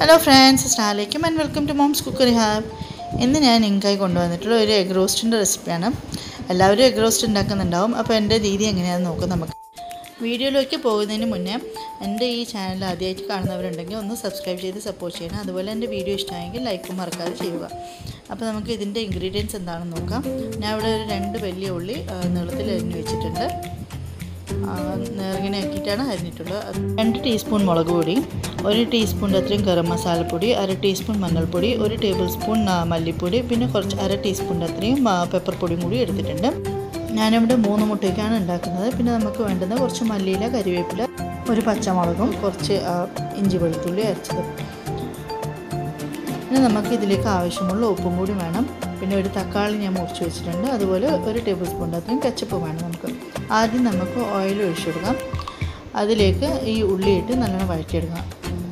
hello friends അസ്ലാമലൈക്കും and welcome to mom's cookery hub ഇന്ന് ഞാൻ നിങ്ങൾക്കായി കൊണ്ടുവന്നിട്ടുള്ള ഒരു എഗ് റോസ്റ്റിൻ്റെ റെസിപ്പിയാണ് എല്ലാവരും എഗ് റോസ്റ്റ് ഉണ്ടാക്കുന്നുണ്ടാവും അപ്പോൾ എൻ്റെ രീതി എങ്ങനെയാണെന്ന് നോക്കാം നമുക്ക് വീഡിയോയിലേക്ക് പോകുന്നതിന് മുന്നേ എൻ്റെ ഈ ചാനൽ ആദ്യമായിട്ട് കാണുന്നവരുണ്ടെങ്കിൽ ഒന്ന് സബ്സ്ക്രൈബ് ചെയ്ത് സപ്പോർട്ട് ചെയ്യണം അതുപോലെ എൻ്റെ വീഡിയോ ഇഷ്ടമായെങ്കിൽ ലൈക്കും മറക്കാതെ ചെയ്യുക അപ്പോൾ നമുക്ക് ഇതിൻ്റെ ഇൻഗ്രീഡിയൻസ് എന്താണെന്ന് നോക്കാം ഞാൻ ഇവിടെ ഒരു രണ്ട് വലിയ ഉള്ളി ആ, നീളത്തിൽ അരിഞ്ഞു വെച്ചിട്ടുണ്ട് നേർങ്ങനെ ആക്കിയിട്ടാണ് അരിഞ്ഞിട്ടുള്ളത് അത് രണ്ട് ടീസ്പൂൺ മുളക് പൊടി ഒരു ടീസ്പൂണിൻ്റെ അത്രയും ഗരം മസാലപ്പൊടി അര ടീസ്പൂൺ മഞ്ഞൾപ്പൊടി ഒരു ടേബിൾ സ്പൂൺ ആ, മല്ലിപ്പൊടി പിന്നെ കുറച്ച് അര ടീസ്പൂണിൻ്റെ അത്രയും ആ, പെപ്പർ പൊടിയും കൂടി എടുത്തിട്ടുണ്ട് ഞാനിവിടെ മൂന്ന് മുട്ടയ്ക്കാണ് ഉണ്ടാക്കുന്നത് പിന്നെ നമുക്ക് വേണ്ടുന്ന കുറച്ച് മല്ലിയില കരിവേപ്പില ഒരു പച്ചമുളകും കുറച്ച് ആ, ഇഞ്ചി വെളുത്തുള്ളി അരച്ചത് പിന്നെ നമുക്ക് ഇതിലേക്ക് ആവശ്യമുള്ള ഉപ്പും കൂടി വേണം പിന്നെ ഒരു തക്കാളി ഞാൻ മുറിച്ച് വെച്ചിട്ടുണ്ട് അതുപോലെ ഒരു ടേബിൾ സ്പൂണിൻ്റെ അത്രയും കച്ചപ്പ് വേണം നമുക്ക് ആദ്യം നമുക്ക് ഓയിൽ ഒഴിച്ചെടുക്കാം അതിലേക്ക് ഈ ഉള്ളിയിട്ട് നല്ലോണം വഴറ്റിയെടുക്കാം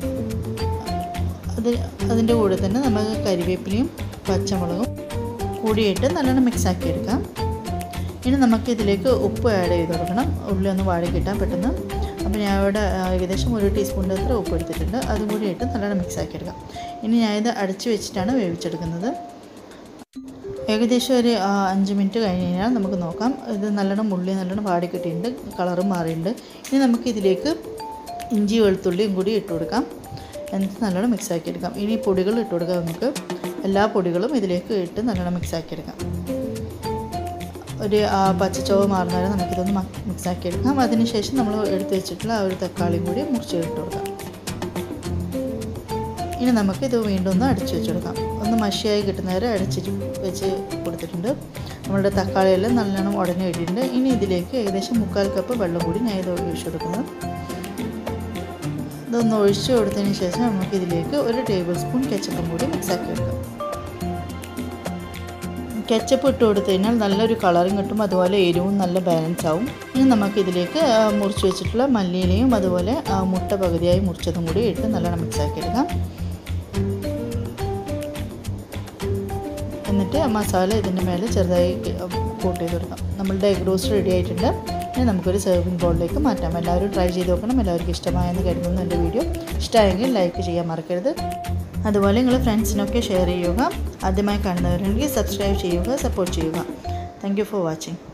അത് അതിൻ്റെ കൂടെ തന്നെ നമുക്ക് കരിവേപ്പിലയും പച്ചമുളകും കൂടിയിട്ട് നല്ലോണം മിക്സാക്കി എടുക്കാം ഇനി നമുക്ക് ഇതിലേക്ക് ഉപ്പ് ആഡ് ചെയ്ത് കൊടുക്കണം ഉള്ളി ഒന്ന് വാടി കിട്ടാൻ പെട്ടെന്ന് അപ്പോൾ ഞാൻ ഇവിടെ ആ, ഏകദേശം ഒരു ടീസ്പൂണിൻ്റെ അത്ര ഉപ്പ് എടുത്തിട്ടുണ്ട് അതും കൂടി ഇട്ട് നല്ലോണം മിക്സ് ആക്കി എടുക്കാം ഇനി ഞാൻ ഇത് അടച്ചു വെച്ചിട്ടാണ് വേവിച്ചെടുക്കുന്നത് ഏകദേശം ഒരു ആ, അഞ്ച് മിനിറ്റ് കഴിഞ്ഞ് കഴിഞ്ഞാൽ നമുക്ക് നോക്കാം ഇത് നല്ലോണം ഉള്ളി നല്ലോണം വാടി കിട്ടിയിട്ടുണ്ട് കളറും മാറിയിട്ടുണ്ട് ഇനി നമുക്ക് ഇതിലേക്ക് ഇഞ്ചി വെളുത്തുള്ളിയും കൂടി ഇട്ട് കൊടുക്കാം എന്നിട്ട് നല്ലോണം മിക്സ് ആക്കി എടുക്കാം ഇനി പൊടികൾ ഇട്ട് കൊടുക്കാം നമുക്ക് എല്ലാ പൊടികളും ഇതിലേക്ക് ഇട്ട് നല്ലോണം മിക്സ് ആക്കി എടുക്കാം ഒരു ആ, പച്ചച്ചോവ് മാറുന്ന വരെ നമുക്കിതൊന്ന് മിക്സ് ആക്കി എടുക്കാം അതിനുശേഷം നമ്മൾ എടുത്ത് വെച്ചിട്ടുള്ള ആ ഒരു തക്കാളിയും കൂടി മുറിച്ച് ഇട്ട് കൊടുക്കാം ഇനി നമുക്ക് ഇത് വീണ്ടും ഒന്ന് അടിച്ചു വെച്ച് കൊടുക്കാം ഒന്ന് മഷിയായി കിട്ടുന്നവരെ അടിച്ചിട്ട് വെച്ച് കൊടുത്തിട്ടുണ്ട് നമ്മളുടെ തക്കാളിയെല്ലാം നല്ലോണം ഉടനെ ഇട്ടിട്ടുണ്ട് ഇനി ഇതിലേക്ക് ഏകദേശം മുക്കാൽ കപ്പ് വെള്ളം കൂടി ഞാൻ ഇത് ഒഴിച്ചു കൊടുക്കുന്നത് ഇതൊന്ന് ഒഴിച്ചു കൊടുത്തതിന് ശേഷം നമുക്ക് ഇതിലേക്ക് ഒരു ടേബിൾ സ്പൂൺ കെച്ചപ്പും കൂടി മിക്സാക്കി എടുക്കാം കെച്ചപ്പ് ഇട്ട് കൊടുത്തു കഴിഞ്ഞാൽ നല്ലൊരു കളറും കിട്ടും അതുപോലെ എരിവും നല്ല ബാലൻസ് ആവും ഇനി നമുക്ക് ഇതിലേക്ക് ആ, മുറിച്ച് വെച്ചിട്ടുള്ള മല്ലിയിലയും അതുപോലെ ആ, മുട്ട പകുതിയായി മുറിച്ചതും കൂടി ഇട്ട് നല്ലോണം മിക്സാക്കി എടുക്കാം എന്നിട്ട് ആ മസാല ഇതിൻ്റെ മേലെ ചെറുതായി കൂട്ട് ചെയ്ത് കൊടുക്കാം നമ്മളുടെ എഗ് റോസ്റ്റ് റെഡി ആയിട്ടുണ്ട് ഇനി നമുക്കൊരു സെർവിങ് ബോളിലേക്ക് മാറ്റാം എല്ലാവരും ട്രൈ ചെയ്ത് നോക്കണം എല്ലാവർക്കും ഇഷ്ടമായെന്ന് കരുതുന്നു എൻ്റെ വീഡിയോ ഇഷ്ടമായെങ്കിൽ ലൈക്ക് ചെയ്യാൻ മറക്കരുത് അതുപോലെ നിങ്ങൾ ഫ്രണ്ട്സിനൊക്കെ ഷെയർ ചെയ്യുക ആദ്യമായി കാണുന്നവരുണ്ടെങ്കിൽ സബ്സ്ക്രൈബ് ചെയ്യുക സപ്പോർട്ട് ചെയ്യുക താങ്ക് യു ഫോർ വാച്ചിങ്